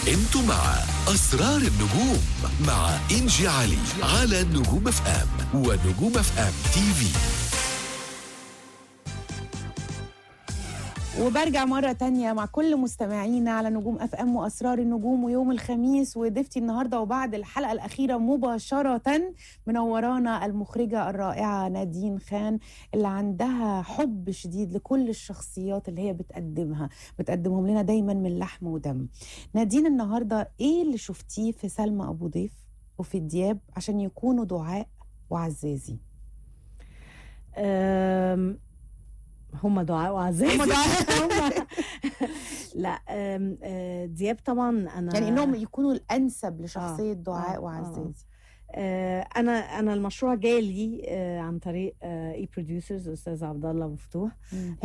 انتوا مع اسرار النجوم مع انجي علي على نجوم اف ام ونجوم اف ام تي في وبرجع مرة تانية مع كل مستمعينا على نجوم اف ام واسرار النجوم ويوم الخميس وضيفتي النهارده وبعد الحلقة الأخيرة مباشرة منورانا المخرجة الرائعة نادين خان اللي عندها حب شديد لكل الشخصيات اللي هي بتقدمها بتقدمهم لنا دايما من لحم ودم نادين النهارده ايه اللي شفتيه في سلمى ابو ضيف وفي دياب عشان يكونوا دعاء وعزازي أم، هم دعاء وعزاز هم دعاء. هم- لا أم، أه، دياب طبعا انا يعني انهم يكونوا الانسب لشخصيه آه، دعاء آه، وعزازي أه، انا انا المشروع جالي أه، عن طريق اي بروديوسرز استاذ عبد الله مفتوح